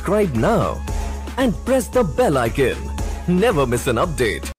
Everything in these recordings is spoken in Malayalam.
Subscribe now and press the bell icon. Never miss an update.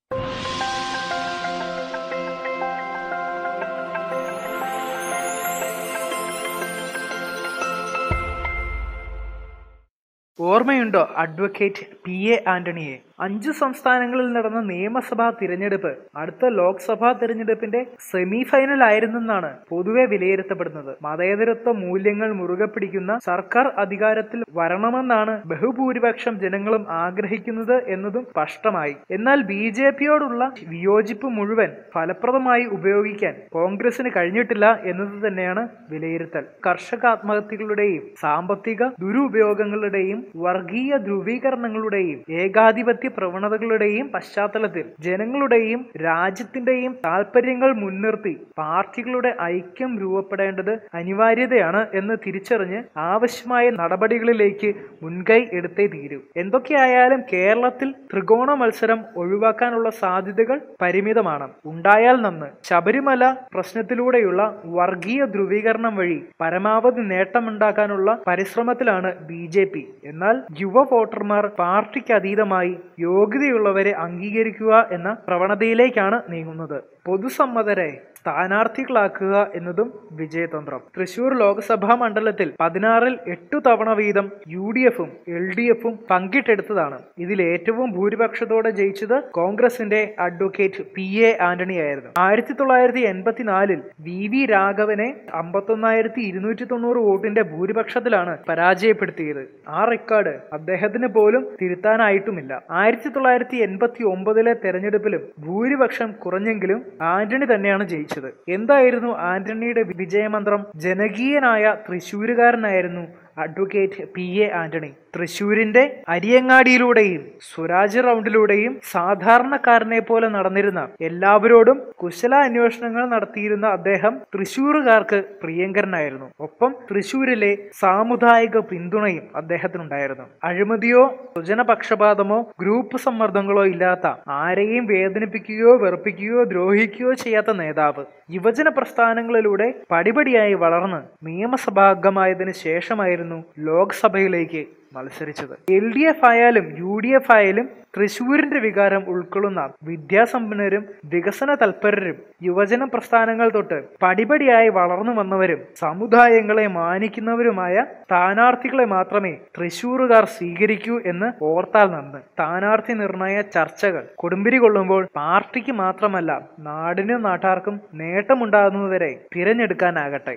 ഓർമ്മയുണ്ടോ അഡ്വക്കേറ്റ് പി എ ആന്റണിയെ അഞ്ചു സംസ്ഥാനങ്ങളിൽ നടന്ന നിയമസഭാ തിരഞ്ഞെടുപ്പ് അടുത്ത ലോക്സഭാ തിരഞ്ഞെടുപ്പിന്റെ സെമി ഫൈനൽ ആയിരുന്നെന്നാണ് പൊതുവെ വിലയിരുത്തപ്പെടുന്നത് മതേതരത്വ മൂല്യങ്ങൾ മുറുകെ പിടിക്കുന്ന സർക്കാർ അധികാരത്തിൽ വരണമെന്നാണ് ബഹുഭൂരിപക്ഷം ജനങ്ങളും ആഗ്രഹിക്കുന്നത് എന്നതും സ്പഷ്ടമായി എന്നാൽ ബി ജെ പിയോടുള്ള വിയോജിപ്പ് മുഴുവൻ ഫലപ്രദമായി ഉപയോഗിക്കാൻ കോൺഗ്രസിന് കഴിഞ്ഞിട്ടില്ല എന്നത് തന്നെയാണ് വിലയിരുത്തൽ കർഷക ആത്മഹത്യകളുടെയും സാമ്പത്തിക ദുരുപയോഗങ്ങളുടെയും വർഗീയ ധ്രുവീകരണങ്ങളുടെയും ഏകാധിപത്യ പ്രവണതകളുടെയും പശ്ചാത്തലത്തിൽ ജനങ്ങളുടെയും രാജ്യത്തിന്റെയും താല്പര്യങ്ങൾ മുൻനിർത്തി പാർട്ടികളുടെ ഐക്യം രൂപപ്പെടേണ്ടത് അനിവാര്യതയാണ് എന്ന് തിരിച്ചറിഞ്ഞ് ആവശ്യമായ നടപടികളിലേക്ക് മുൻകൈ എടുത്തേ തീരൂ എന്തൊക്കെയായാലും കേരളത്തിൽ ത്രികോണ മത്സരം ഒഴിവാക്കാനുള്ള സാധ്യതകൾ പരിമിതമാണ് ഉണ്ടായാൽ നന്ന് ശബരിമല പ്രശ്നത്തിലൂടെയുള്ള വർഗീയ ധ്രുവീകരണം വഴി പരമാവധി നേട്ടമുണ്ടാക്കാനുള്ള പരിശ്രമത്തിലാണ് ബി ജെ പി എന്നാൽ യുവ വോട്ടർമാർ പാർട്ടിക്ക് അതീതമായി യോഗ്യതയുള്ളവരെ അംഗീകരിക്കുക എന്ന പ്രവണതയിലേക്കാണ് നീങ്ങുന്നത് പൊതുസമ്മതരെ സ്ഥാനാർത്ഥികളാക്കുക എന്നതും വിജയതന്ത്രം തൃശൂർ ലോക്സഭാ മണ്ഡലത്തിൽ പതിനാറിൽ എട്ടു തവണ വീതം യു ഡി എഫും എൽ ഡി എഫും പങ്കിട്ടെടുത്തതാണ് ഇതിൽ ഏറ്റവും ഭൂരിപക്ഷത്തോടെ ജയിച്ചത് കോൺഗ്രസിന്റെ അഡ്വക്കേറ്റ് പി എ ആന്റണി ആയിരുന്നു ആയിരത്തി തൊള്ളായിരത്തി എൺപത്തിനാലിൽ വി വി രാഘവനെ അമ്പത്തൊന്നായിരത്തി ഇരുന്നൂറ്റി തൊണ്ണൂറ് വോട്ടിന്റെ ഭൂരിപക്ഷത്തിലാണ് പരാജയപ്പെടുത്തിയത് ആ റെക്കോർഡ് അദ്ദേഹത്തിന് പോലും തിരുത്താനായിട്ടുമില്ല ആയിരത്തി തൊള്ളായിരത്തി എൺപത്തി ഒമ്പതിലെ തെരഞ്ഞെടുപ്പിലും ഭൂരിപക്ഷം കുറഞ്ഞെങ്കിലും ആന്റണി തന്നെയാണ് ജയിച്ചത് എന്തായിരുന്നു ആന്റണിയുടെ വിജയമന്ത്രം ജനകീയനായ തൃശൂരുകാരനായിരുന്നു അഡ്വക്കേറ്റ് പി എ ആന്റണി തൃശൂരിന്റെ അരിയങ്ങാടിയിലൂടെയും സ്വരാജ് റൗണ്ടിലൂടെയും സാധാരണക്കാരനെ പോലെ നടന്നിരുന്ന എല്ലാവരോടും കുശല അന്വേഷണങ്ങൾ നടത്തിയിരുന്ന അദ്ദേഹം തൃശൂറുകാർക്ക് പ്രിയങ്കരനായിരുന്നു ഒപ്പം തൃശൂരിലെ സാമുദായിക പിന്തുണയും അദ്ദേഹത്തിനുണ്ടായിരുന്നു അഴിമതിയോ സ്വജനപക്ഷപാതമോ ഗ്രൂപ്പ് സമ്മർദ്ദങ്ങളോ ഇല്ലാത്ത ആരെയും വേദനിപ്പിക്കുകയോ വെറുപ്പിക്കുകയോ ദ്രോഹിക്കുകയോ ചെയ്യാത്ത നേതാവ് യുവജന പ്രസ്ഥാനങ്ങളിലൂടെ പടിപടിയായി വളർന്ന് നിയമസഭാംഗമായതിനു ശേഷമായിരുന്നു ലോക്സഭയിലേക്ക് മത്സരിച്ചത് എൽ ഡി എഫ് ആയാലും യു ഡി എഫ് ആയാലും തൃശൂരിന്റെ വികാരം ഉൾക്കൊള്ളുന്ന വിദ്യാസമ്പന്നരും വികസന തൽപരരും യുവജന പ്രസ്ഥാനങ്ങൾ തൊട്ട് പടിപടിയായി വളർന്നു വന്നവരും സമുദായങ്ങളെ മാനിക്കുന്നവരുമായ സ്ഥാനാർത്ഥികളെ മാത്രമേ തൃശൂറുകാർ സ്വീകരിക്കൂ എന്ന് ഓർത്താൽ നന്ന് സ്ഥാനാർത്ഥി നിർണയ ചർച്ചകൾ കൊടുമ്പിരി കൊള്ളുമ്പോൾ പാർട്ടിക്ക് മാത്രമല്ല നാടിനും നാട്ടാർക്കും നേട്ടമുണ്ടാകുന്നതുവരെ തിരഞ്ഞെടുക്കാനാകട്ടെ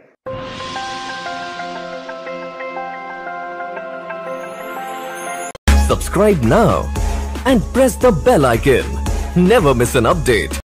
Subscribe now and press the bell icon. Never miss an update.